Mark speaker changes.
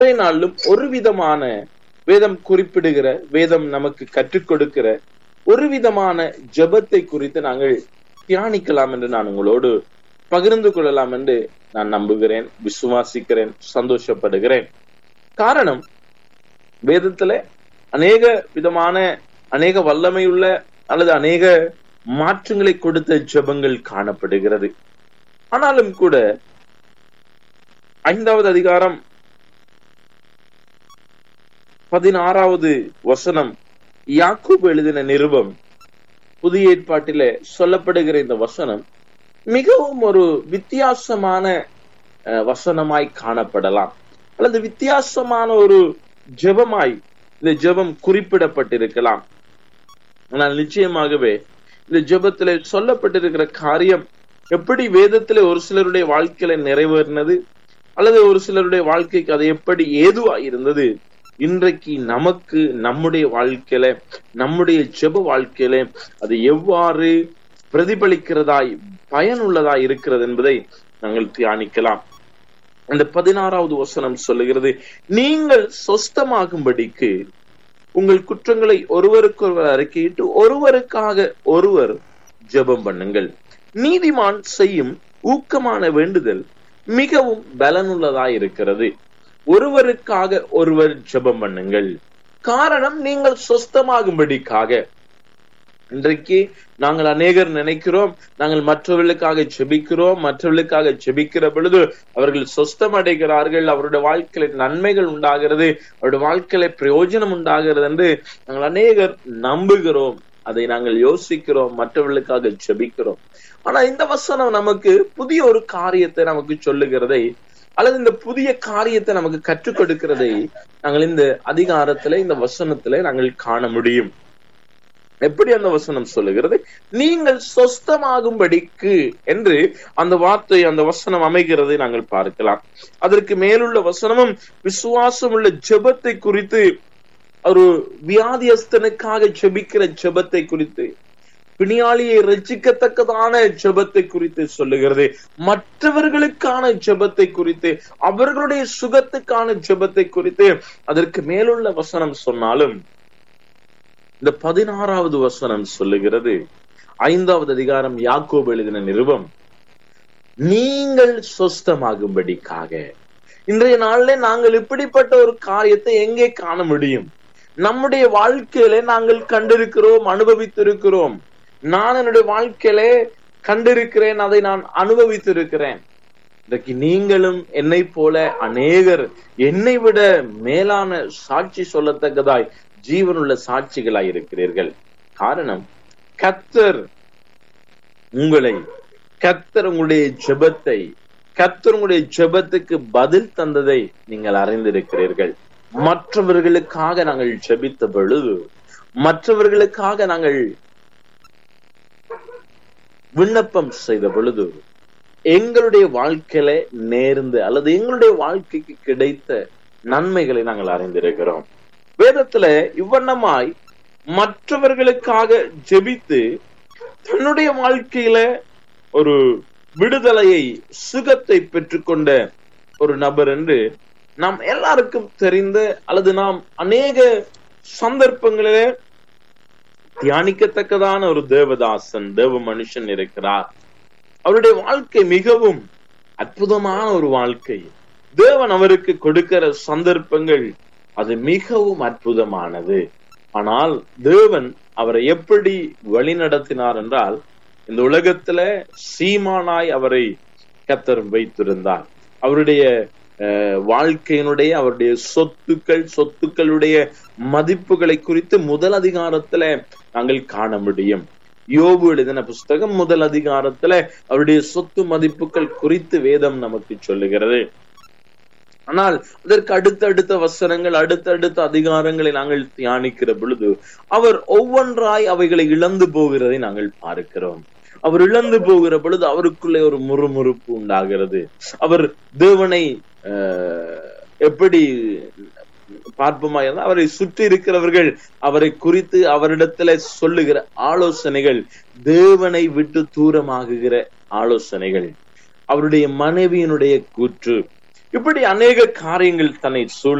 Speaker 1: இன்றைய நாளிலும் ஒரு விதமான வேதம் குறிப்பிடுகிற வேதம் நமக்கு கற்றுக் கொடுக்கிற ஒரு விதமான ஜெபத்தை குறித்து நாங்கள் தியானிக்கலாம் என்று நான் உங்களோடு பகிர்ந்து கொள்ளலாம் என்று நான் நம்புகிறேன் விசுவாசிக்கிறேன் சந்தோஷப்படுகிறேன் காரணம் வேதத்துல அநேக விதமான அநேக வல்லமையுள்ள அல்லது அநேக மாற்றங்களை கொடுத்த ஜெபங்கள் காணப்படுகிறது ஆனாலும் கூட ஐந்தாவது அதிகாரம் பதினாறாவது வசனம் யாக்கூப் எழுதின நிருபம் புதிய ஏற்பாட்டிலே சொல்லப்படுகிற இந்த வசனம் மிகவும் ஒரு வித்தியாசமான அஹ், வசனமாய் காணப்படலாம் அல்லது வித்தியாசமான ஒரு ஜெபமாய் இந்த ஜெபம் குறிப்பிடப்பட்டிருக்கலாம் ஆனால் நிச்சயமாகவே இந்த ஜெபத்திலே சொல்லப்பட்டிருக்கிற காரியம் எப்படி வேதத்திலே ஒரு சிலருடைய வாழ்க்கையில நிறைவேறினது அல்லது ஒரு சிலருடைய வாழ்க்கைக்கு அது எப்படி ஏதுவா இருந்தது இன்றைக்கு நமக்கு நம்முடைய வாழ்க்கையில நம்முடைய ஜெப வாழ்க்கையில அது எவ்வாறு பிரதிபலிக்கிறதாய் பயனுள்ளதாய் இருக்கிறது என்பதை நாங்கள் தியானிக்கலாம் அந்த பதினாறாவது வசனம் சொல்லுகிறது நீங்கள் சொஸ்தமாகும்படிக்கு உங்கள் குற்றங்களை ஒருவருக்கொருவர் அறிக்கையிட்டு ஒருவருக்காக ஒருவர் ஜெபம் பண்ணுங்கள் நீதிமான் செய்யும் ஊக்கமான வேண்டுதல் மிகவும் பலனுள்ளதாய் இருக்கிறது ஒருவருக்காக ஒருவர் ஜெபம் பண்ணுங்கள் காரணம் நீங்கள் சொஸ்தமாகும்படிக்காக இன்றைக்கு நாங்கள் அநேகர் நினைக்கிறோம் நாங்கள் மற்றவர்களுக்காக ஜெபிக்கிறோம் மற்றவர்களுக்காக ஜெபிக்கிற பொழுது அவர்கள் சொஸ்தம் அடைகிறார்கள் அவருடைய வாழ்க்கையில நன்மைகள் உண்டாகிறது அவருடைய வாழ்க்கையில பிரயோஜனம் உண்டாகிறது என்று நாங்கள் அநேகர் நம்புகிறோம் அதை நாங்கள் யோசிக்கிறோம் மற்றவர்களுக்காக ஜெபிக்கிறோம் ஆனா இந்த வசனம் நமக்கு புதிய ஒரு காரியத்தை நமக்கு சொல்லுகிறதை அல்லது இந்த புதிய காரியத்தை நமக்கு கற்றுக் கொடுக்கிறதை நாங்கள் இந்த அதிகாரத்துல இந்த வசனத்துல நாங்கள் காண முடியும் எப்படி அந்த வசனம் சொல்லுகிறது நீங்கள் சொஸ்தமாகும்படிக்கு என்று அந்த வார்த்தை அந்த வசனம் அமைகிறதை நாங்கள் பார்க்கலாம் அதற்கு மேலுள்ள வசனமும் விசுவாசம் உள்ள ஜெபத்தை குறித்து ஒரு வியாதியஸ்தனுக்காக ஜெபிக்கிற ஜெபத்தை குறித்து பிணியாளியை ரசிக்கத்தக்கதான ஜெபத்தை குறித்து சொல்லுகிறது மற்றவர்களுக்கான ஜெபத்தை குறித்து அவர்களுடைய சுகத்துக்கான ஜெபத்தை குறித்து அதற்கு மேலுள்ள வசனம் சொன்னாலும் இந்த பதினாறாவது வசனம் சொல்லுகிறது ஐந்தாவது அதிகாரம் யாக்கோபு எழுதின நிருபம் நீங்கள் சொஸ்தமாகும்படிக்காக இன்றைய நாள்ல நாங்கள் இப்படிப்பட்ட ஒரு காரியத்தை எங்கே காண முடியும் நம்முடைய வாழ்க்கையில நாங்கள் கண்டிருக்கிறோம் அனுபவித்திருக்கிறோம் நான் என்னுடைய வாழ்க்கையில கண்டிருக்கிறேன் அதை நான் அனுபவித்திருக்கிறேன் இன்றைக்கு நீங்களும் என்னை போல அநேகர் என்னை விட மேலான சாட்சி சொல்லத்தக்கதாய் ஜீவனுள்ள சாட்சிகளாய் இருக்கிறீர்கள் காரணம் கத்தர் உங்களை கத்தர் உங்களுடைய ஜெபத்தை கத்தர் உங்களுடைய ஜெபத்துக்கு பதில் தந்ததை நீங்கள் அறிந்திருக்கிறீர்கள் மற்றவர்களுக்காக நாங்கள் ஜெபித்த பொழுது மற்றவர்களுக்காக நாங்கள் விண்ணப்பம் செய்த பொழுது எங்களுடைய வாழ்க்கையில நேர்ந்து அல்லது எங்களுடைய வாழ்க்கைக்கு கிடைத்த நன்மைகளை நாங்கள் அறிந்திருக்கிறோம் வேதத்துல இவ்வண்ணமாய் மற்றவர்களுக்காக ஜெபித்து தன்னுடைய வாழ்க்கையில ஒரு விடுதலையை சுகத்தை பெற்றுக்கொண்ட ஒரு நபர் என்று நாம் எல்லாருக்கும் தெரிந்த அல்லது நாம் அநேக சந்தர்ப்பங்களிலே தியானிக்கத்தக்கதான ஒரு தேவதாசன் தேவ மனுஷன் இருக்கிறார் அவருடைய வாழ்க்கை மிகவும் அற்புதமான ஒரு வாழ்க்கை தேவன் அவருக்கு கொடுக்கிற சந்தர்ப்பங்கள் அது மிகவும் அற்புதமானது ஆனால் தேவன் அவரை எப்படி வழிநடத்தினார் என்றால் இந்த உலகத்துல சீமானாய் அவரை கத்தர் வைத்திருந்தார் அவருடைய அஹ், வாழ்க்கையினுடைய அவருடைய சொத்துக்கள் சொத்துக்களுடைய மதிப்புகளை குறித்து முதல் அதிகாரத்துல நாங்கள் காண முடியும் யோபு எழுதின புஸ்தகம் முதல் அதிகாரத்துல அவருடைய சொத்து மதிப்புகள் குறித்து வேதம் நமக்கு சொல்லுகிறது ஆனால் அதற்கு அடுத்தடுத்த வசனங்கள் அடுத்தடுத்த அதிகாரங்களை நாங்கள் தியானிக்கிற பொழுது அவர் ஒவ்வொன்றாய் அவைகளை இழந்து போகிறதை நாங்கள் பார்க்கிறோம் அவர் இழந்து போகிற பொழுது அவருக்குள்ளே ஒரு முறுமுறுப்பு உண்டாகிறது அவர் தேவனை அஹ், எப்படி பார்ப்போமா இருந்தால் அவரை சுற்றி இருக்கிறவர்கள் அவரை குறித்து அவரிடத்துல சொல்லுகிற ஆலோசனைகள் தேவனை விட்டு தூரமாகுகிற ஆலோசனைகள் அவருடைய மனைவியினுடைய கூற்று இப்படி அநேக காரியங்கள் தன்னை சூழ்